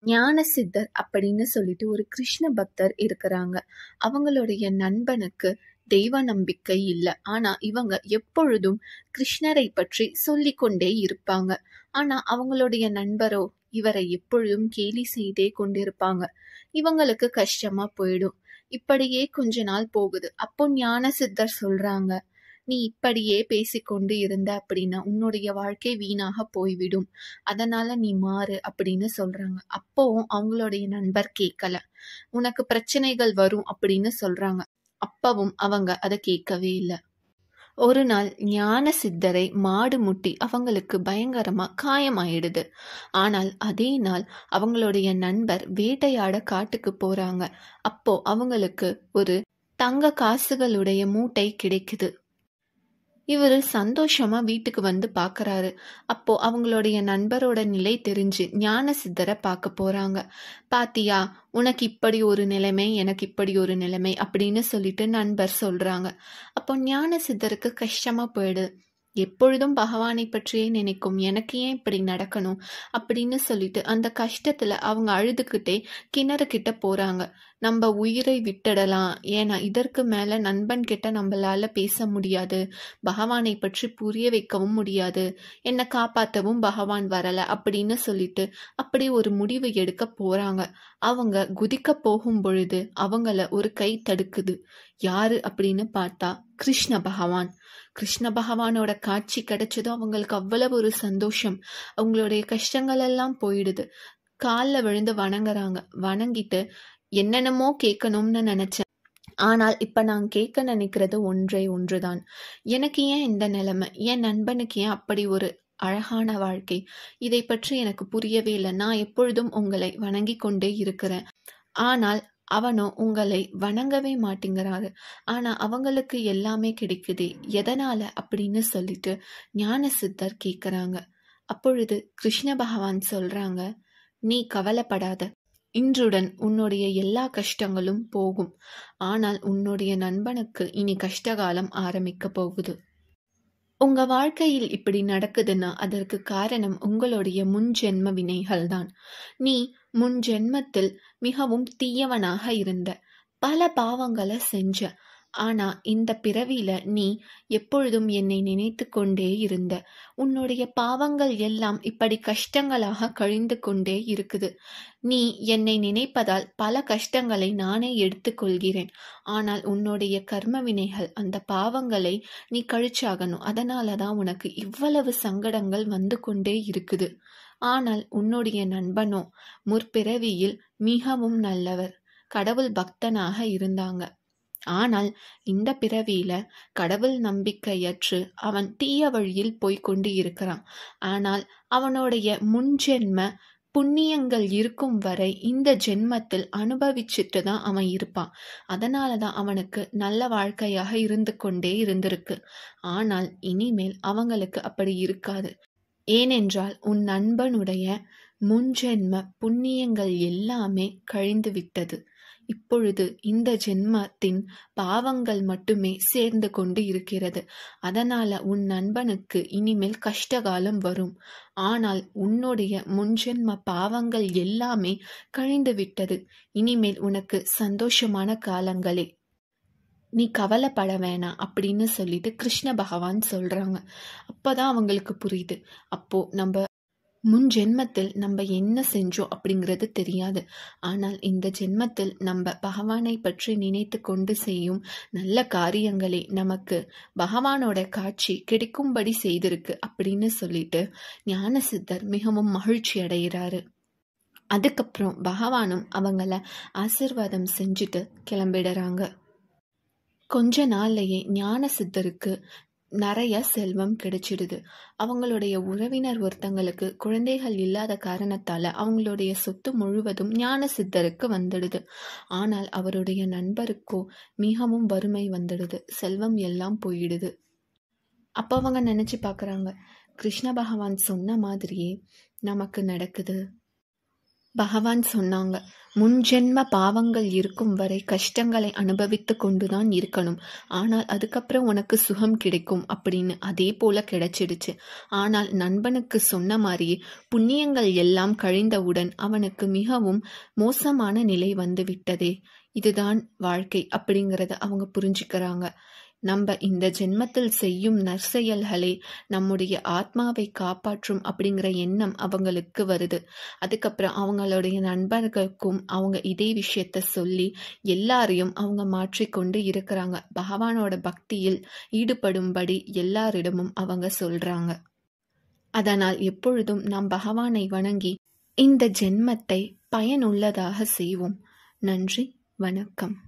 ஞான சித்தர் அப்படின்னு சொல்லிட்டு ஒரு கிருஷ்ண பக்தர் இருக்கிறாங்க அவங்களுடைய நண்பனுக்கு தெய்வ நம்பிக்கை இல்லை ஆனா இவங்க எப்பொழுதும் கிருஷ்ணரை பற்றி சொல்லிக்கொண்டே இருப்பாங்க ஆனா அவங்களுடைய நண்பரோ இவரை எப்பொழுதும் கேலி செய்தே கொண்டிருப்பாங்க இவங்களுக்கு கஷ்டமா போயிடும் இப்படியே கொஞ்ச நாள் போகுது அப்போ ஞான சித்தர் சொல்றாங்க நீ இப்படியே பேசிக்கொண்டு இருந்த அப்படின்னா உன்னுடைய வாழ்க்கை வீணாக போய்விடும் அதனால நீ மாறு அப்படின்னு சொல்றாங்க அப்போவும் அவங்களுடைய நண்பர் கேட்கல உனக்கு பிரச்சனைகள் வரும் அப்படின்னு சொல்றாங்க அப்பவும் அவங்க அதை கேட்கவே இல்லை ஒரு நாள் ஞான சித்தரை மாடு முட்டி அவங்களுக்கு பயங்கரமா காயமாயிடுது ஆனால் அதே நாள் அவங்களுடைய நண்பர் வேட்டையாட காட்டுக்கு போறாங்க அப்போ அவங்களுக்கு ஒரு தங்க காசுகளுடைய மூட்டை கிடைக்குது இவர் சந்தோஷமா வீட்டுக்கு வந்து பார்க்கறாரு அப்போ அவங்களுடைய நண்பரோட நிலை தெரிஞ்சு ஞான சித்தரை பார்க்க போறாங்க பாத்தியா உனக்கு இப்படி ஒரு நிலைமை எனக்கு இப்படி ஒரு நிலைமை அப்படின்னு சொல்லிட்டு நண்பர் சொல்றாங்க அப்போ ஞான சித்தருக்கு கஷ்டமா போயிடுது எப்பொழுதும் பகவானை பற்றியே நினைக்கும் எனக்கு ஏன் இப்படி நடக்கணும் அப்படின்னு சொல்லிட்டு அந்த கஷ்டத்துல அவங்க அழுதுகிட்டே கிணறு கிட்ட போறாங்க நம்ம உயிரை விட்டுடலாம் ஏன்னா இதற்கு மேல நண்பன் கிட்ட நம்மளால பேச முடியாது பகவானை பற்றி புரிய வைக்கவும் முடியாது என்னை காப்பாற்றவும் பகவான் வரல அப்படின்னு சொல்லிட்டு அப்படி ஒரு முடிவு எடுக்க போறாங்க அவங்க குதிக்க போகும் பொழுது அவங்கள ஒரு கை தடுக்குது யாரு அப்படின்னு பார்த்தா கிருஷ்ண பகவான் கிருஷ்ண பகவானோட காட்சி கிடைச்சதும் அவங்களுக்கு அவ்வளவு ஒரு சந்தோஷம் அவங்களுடைய கஷ்டங்கள் எல்லாம் போயிடுது காலில் விழுந்து வணங்குறாங்க வணங்கிட்டு என்னென்னமோ கேட்கணும்னு நினைச்சேன் ஆனால் இப்ப நான் கேட்க நினைக்கிறது ஒன்றே ஒன்றுதான் எனக்கு ஏன் இந்த நிலைமை என் நண்பனுக்கு ஏன் அப்படி ஒரு அழகான வாழ்க்கை இதை பற்றி எனக்கு புரியவே இல்லை நான் எப்பொழுதும் உங்களை வணங்கி கொண்டே இருக்கிறேன் ஆனால் அவனோ உங்களை வணங்கவே மாட்டேங்கிறாரு ஆனா அவங்களுக்கு எல்லாமே கிடைக்குதே எதனால அப்படின்னு சொல்லிட்டு ஞான சித்தர் கேக்குறாங்க அப்பொழுது கிருஷ்ண பகவான் சொல்றாங்க நீ கவலைப்படாத இன்றுடன் உன்னுடைய எல்லா கஷ்டங்களும் போகும் ஆனால் உன்னுடைய நண்பனுக்கு இனி கஷ்டகாலம் ஆரம்பிக்க போகுது உங்க வாழ்க்கையில் இப்படி நடக்குதுன்னா அதற்கு காரணம் உங்களுடைய முன் ஜென்ம வினைகள் தான் நீ முன் ஜென்மத்தில் மிகவும் தீயவனாக இருந்த பல பாவங்களை செஞ்ச ஆனா இந்த பிறவியில நீ எப்பொழுதும் என்னை நினைத்து கொண்டே இருந்த உன்னுடைய பாவங்கள் எல்லாம் இப்படி கஷ்டங்களாக கழிந்து கொண்டே இருக்குது நீ என்னை நினைப்பதால் பல கஷ்டங்களை நானே எடுத்துக்கொள்கிறேன் ஆனால் உன்னுடைய கர்ம வினைகள் அந்த பாவங்களை நீ கழிச்சாகணும் அதனால தான் உனக்கு இவ்வளவு சங்கடங்கள் வந்து கொண்டே இருக்குது ஆனால் உன்னுடைய நண்பனோ முற்பிறவியில் மிகவும் நல்லவர் கடவுள் பக்தனாக இருந்தாங்க ஆனால் இந்த பிறவியில கடவுள் நம்பிக்கையற்று அவன் தீய வழியில் போய்கொண்டு இருக்கிறான் ஆனால் அவனுடைய முன்ஜென்ம புண்ணியங்கள் இருக்கும் வரை இந்த ஜென்மத்தில் அனுபவிச்சுட்டு தான் அவன் இருப்பான் அதனால தான் அவனுக்கு நல்ல வாழ்க்கையாக இருந்து கொண்டே இருந்திருக்கு ஆனால் இனிமேல் அவங்களுக்கு அப்படி இருக்காது ஏனென்றால் உன் நண்பனுடைய முன்ஜென்ம புண்ணியங்கள் எல்லாமே கழிந்து விட்டது இப்பொழுது இந்த ஜென்மத்தின் பாவங்கள் மட்டுமே சேர்ந்து கொண்டு இருக்கிறது அதனால உன் நண்பனுக்கு இனிமேல் கஷ்டகாலம் வரும் ஆனால் உன்னுடைய முன்ஜென்ம பாவங்கள் எல்லாமே கழிந்து விட்டது இனிமேல் உனக்கு சந்தோஷமான காலங்களே நீ கவலைப்பட வேணாம் அப்படின்னு சொல்லிட்டு கிருஷ்ண பகவான் சொல்றாங்க அப்பதான் அவங்களுக்கு புரியுது அப்போ நம்ம முன் ஜென்மத்தில் நம்ம என்ன செஞ்சோம் அப்படிங்கிறது தெரியாது ஆனால் இந்த ஜென்மத்தில் நம்ம பகவானை பற்றி நினைத்து கொண்டு செய்யும் நல்ல காரியங்களே நமக்கு பகவானோட காட்சி கிடைக்கும்படி செய்திருக்கு அப்படின்னு சொல்லிட்டு ஞான சித்தர் மிகவும் மகிழ்ச்சி அடைகிறாரு அதுக்கப்புறம் பகவானும் அவங்கள ஆசிர்வாதம் செஞ்சுட்டு கிளம்பிடுறாங்க கொஞ்ச நாள்லயே ஞான சித்தருக்கு நிறைய செல்வம் கிடைச்சிடுது அவங்களுடைய உறவினர் ஒருத்தங்களுக்கு குழந்தைகள் இல்லாத காரணத்தால அவங்களுடைய சொத்து முழுவதும் ஞான சித்தருக்கு வந்துடுது ஆனால் அவருடைய நண்பருக்கோ மிகவும் வறுமை வந்துடுது செல்வம் எல்லாம் போயிடுது அப்போ அவங்க நினைச்சு பார்க்குறாங்க கிருஷ்ண பகவான் சொன்ன மாதிரியே நமக்கு நடக்குது பகவான் சொன்னாங்க முன்ஜென்ம பாவங்கள் இருக்கும் வரை கஷ்டங்களை அனுபவித்து கொண்டுதான் இருக்கணும் ஆனால் அதுக்கப்புறம் உனக்கு சுகம் கிடைக்கும் அப்படின்னு அதே போல கிடைச்சிடுச்சு ஆனால் நண்பனுக்கு சொன்ன மாதிரியே புண்ணியங்கள் எல்லாம் கழிந்தவுடன் அவனுக்கு மிகவும் மோசமான நிலை வந்து விட்டதே இதுதான் வாழ்க்கை அப்படிங்கிறத அவங்க புரிஞ்சுக்கிறாங்க நம்ம இந்த ஜென்மத்தில் செய்யும் நற்செயல்களே நம்முடைய ஆத்மாவை காப்பாற்றும் அப்படிங்கிற எண்ணம் அவங்களுக்கு வருது அதுக்கப்புறம் அவங்களுடைய நண்பர்களுக்கும் அவங்க இதே விஷயத்த சொல்லி எல்லாரையும் அவங்க மாற்றிக்கொண்டு இருக்கிறாங்க பகவானோட பக்தியில் ஈடுபடும்படி எல்லாரிடமும் அவங்க சொல்றாங்க அதனால் எப்பொழுதும் நாம் பகவானை வணங்கி இந்த ஜென்மத்தை பயனுள்ளதாக செய்வோம் நன்றி வணக்கம்